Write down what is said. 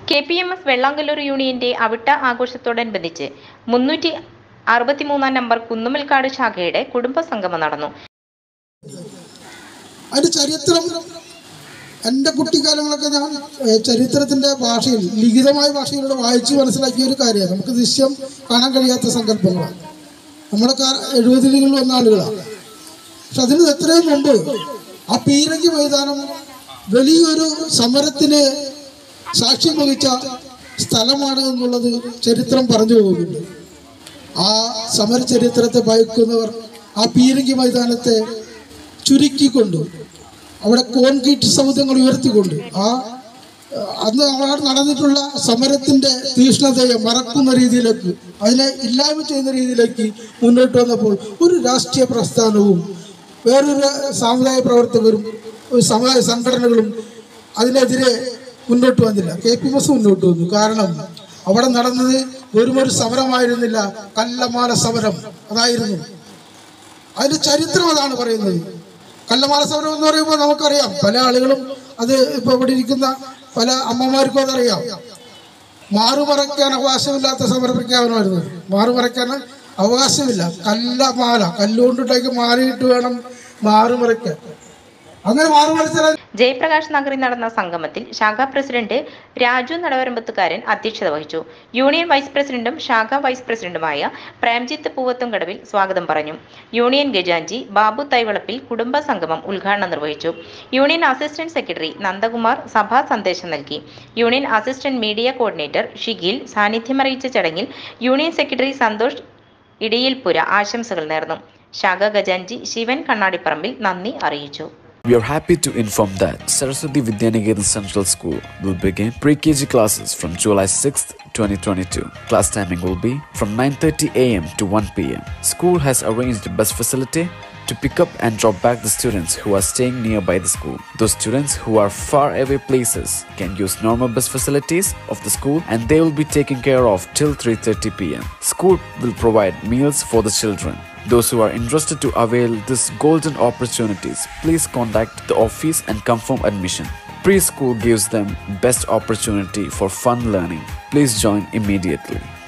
K P M S Vellangallur യൂണിയന്റെ അവിട്ട ആഘോഷത്തോടനുബന്ധിച്ച് മുന്നൂറ്റി അറുപത്തിമൂന്നാം നമ്പർ കുന്നുമൽക്കാട് ശാഖയുടെ കുടുംബസംഗമം നടന്നു അതിന്റെ ചരിത്രം എൻ്റെ കുട്ടിക്കാലങ്ങളൊക്കെ ഞാൻ ഏഹ്, ചരിത്രത്തിന്റെ ഭാഷയിൽ ലിഖിതമായ ഭാഷയിലൂടെ വായിച്ച് മനസ്സിലാക്കിയ ഒരു കാര്യമാണ് നമുക്ക് ദൃശ്യം കാണാൻ കഴിയാത്ത സങ്കല്പങ്ങളാണ് നമ്മളൊക്കെ എഴുപതിലുകളിൽ വന്ന ആളുകളാണ് പക്ഷെ അതിന് എത്രയും മുമ്പ് ആ പീരങ്കി മൈതാനം വലിയൊരു സമരത്തിന് സാക്ഷ്യം വഹിച്ച സ്ഥലമാണ് എന്നുള്ളത് ചരിത്രം പറഞ്ഞു പോകുന്നുണ്ട് ആ സമര ചരിത്രത്തെ ഭയക്കുന്നവർ ആ പീരങ്കി മൈതാനത്തെ ചുരുക്കിക്കൊണ്ട് അവിടെ കോൺക്രീറ്റ് സമുദ്രങ്ങൾ ഉയർത്തിക്കൊണ്ട് ആ അന്ന് അവിടെ നടന്നിട്ടുള്ള സമരത്തിന്റെ തീഷ്ണതയെ മറക്കുന്ന രീതിയിലേക്ക് അതിനെ ഇല്ലായ്മ ചെയ്യുന്ന രീതിയിലേക്ക് മുന്നോട്ട് വന്നപ്പോൾ ഒരു രാഷ്ട്രീയ പ്രസ്ഥാനവും വേറൊരു സാമുദായിക പ്രവർത്തകരും ഒരു സമുദായ സംഘടനകളും അതിനെതിരെ മുന്നോട്ട് വന്നില്ല കെ പി എസ് മുന്നോട്ട് വന്നു കാരണം അവിടെ നടന്നത് വെറും ഒരു സമരമായിരുന്നില്ല കല്ലമാല സമരം അതായിരുന്നു അതിന്റെ ചരിത്രം അതാണ് പറയുന്നത് കല്ലമാല സമരം എന്ന് പറയുമ്പോൾ നമുക്കറിയാം പല ആളുകളും അത് ഇപ്പൊ ഇവിടെ ഇരിക്കുന്ന പല അമ്മമാർക്കും അതറിയാം മാറുമറയ്ക്കാൻ അവകാശമില്ലാത്ത സമരപ്രഖ്യാപനമായിരുന്നു മാറുമറയ്ക്കാൻ അവകാശമില്ല കല്ലമാല കല്ലുകൊണ്ടുണ്ടാക്കി മാലയിട്ട് വേണം മാറുമറയ്ക്കാൻ അങ്ങനെ മാറുമറച്ചാൽ ജയപ്രകാശ് നഗറിൽ നടന്ന സംഗമത്തിൽ ശാഖാ പ്രസിഡന്റ് രാജു നടവരമ്പത്തുകാരൻ അധ്യക്ഷത വഹിച്ചു യൂണിയൻ വൈസ് പ്രസിഡന്റും ശാഖാ വൈസ് പ്രസിഡന്റുമായ പ്രേംജിത്ത് പൂവത്തുംകടവിൽ സ്വാഗതം പറഞ്ഞു യൂണിയൻ ഗജാൻജി ബാബു തൈവളപ്പിൽ കുടുംബ സംഗമം ഉദ്ഘാടനം നിർവഹിച്ചു യൂണിയൻ അസിസ്റ്റന്റ് സെക്രട്ടറി നന്ദകുമാർ സഭാ സന്ദേശം നൽകി union assistant media coordinator Shigil സാന്നിധ്യമറിയിച്ച ചടങ്ങിൽ യൂണിയൻ സെക്രട്ടറി സന്തോഷ് ഇടിയിൽപുര ആശംസകൾ നേർന്നു ശാഖ ഗജാൻജി ശിവൻ കണ്ണാടിപ്പറമ്പിൽ നന്ദി അറിയിച്ചു We are happy to inform that Saraswati Vidyaniketan Central School will begin pre-KG classes from July 6th, 2022. Class timing will be from 9:30 a.m. to 1 p.m. School has arranged bus facility to pick up and drop back the students who are staying nearby the school. Those students who are far away places can use normal bus facilities of the school and they will be taken care of till 3:30 p.m. School will provide meals for the children. Those who are interested to avail this golden opportunities, please contact the office and confirm admission. Preschool gives them best opportunity for fun learning. Please join immediately.